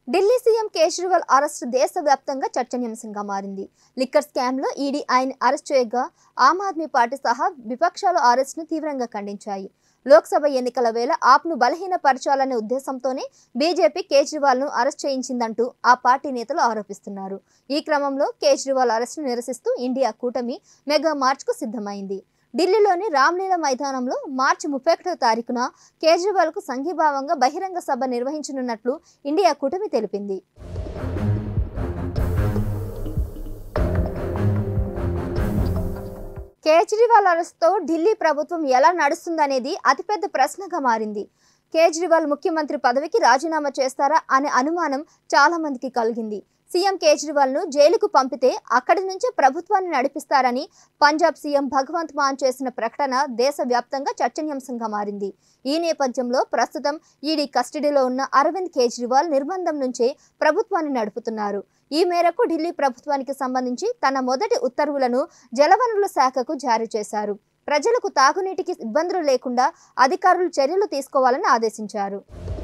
Delhi CM Kejriwal arrest దేశవ్యాప్తంగా చర్చనీయాంశంగా మారింది లిక్కర్ స్కామ్లో ఈడీ ఆయన అరెస్ట్ చేయగా ఆమ్ ఆద్మీ పార్టీ సహా విపక్షాలు అరెస్టును తీవ్రంగా ఖండించాయి లోక్సభ ఎన్నికల వేళ ఆప్ను బలహీనపరచాలనే ఉద్దేశంతోనే బీజేపీ కేజ్రీవాల్ను అరెస్ట్ చేయించిందంటూ ఆ పార్టీ నేతలు ఆరోపిస్తున్నారు ఈ క్రమంలో కేజ్రీవాల్ అరెస్టును నిరసిస్తూ ఇండియా కూటమి మెగా మార్చ్కు సిద్ధమైంది ఢిల్లీలోని రామ్లీలా మైదానంలో మార్చి ముప్పై ఒకటో తారీఖున కేజ్రీవాల్కు సంఘీభావంగా బహిరంగ సభ నిర్వహించనున్నట్లు ఇండియా కూటమి తెలిపింది కేజ్రీవాల్ అరెస్ట్తో ఢిల్లీ ప్రభుత్వం ఎలా నడుస్తుందనేది అతిపెద్ద ప్రశ్నగా మారింది కేజ్రీవాల్ ముఖ్యమంత్రి పదవికి రాజీనామా చేస్తారా అనే అనుమానం చాలా మందికి కలిగింది సీఎం కేజ్రీవాల్ ను జైలుకు పంపితే అక్కడి నుంచే ప్రభుత్వాన్ని నడిపిస్తారని పంజాబ్ సీఎం భగవంత్ మాన్ చేసిన ప్రకటన దేశవ్యాప్తంగా చర్చనీయాంశంగా మారింది ఈ నేపథ్యంలో ప్రస్తుతం ఈడీ కస్టడీలో ఉన్న అరవింద్ కేజ్రీవాల్ నిర్బంధం నుంచే ప్రభుత్వాన్ని నడుపుతున్నారు ఈ మేరకు ఢిల్లీ ప్రభుత్వానికి సంబంధించి తన మొదటి ఉత్తర్వులను జలవనరుల శాఖకు జారీ చేశారు ప్రజలకు తాగునీటికి ఇబ్బందులు లేకుండా అధికారులు చర్యలు తీసుకోవాలని ఆదేశించారు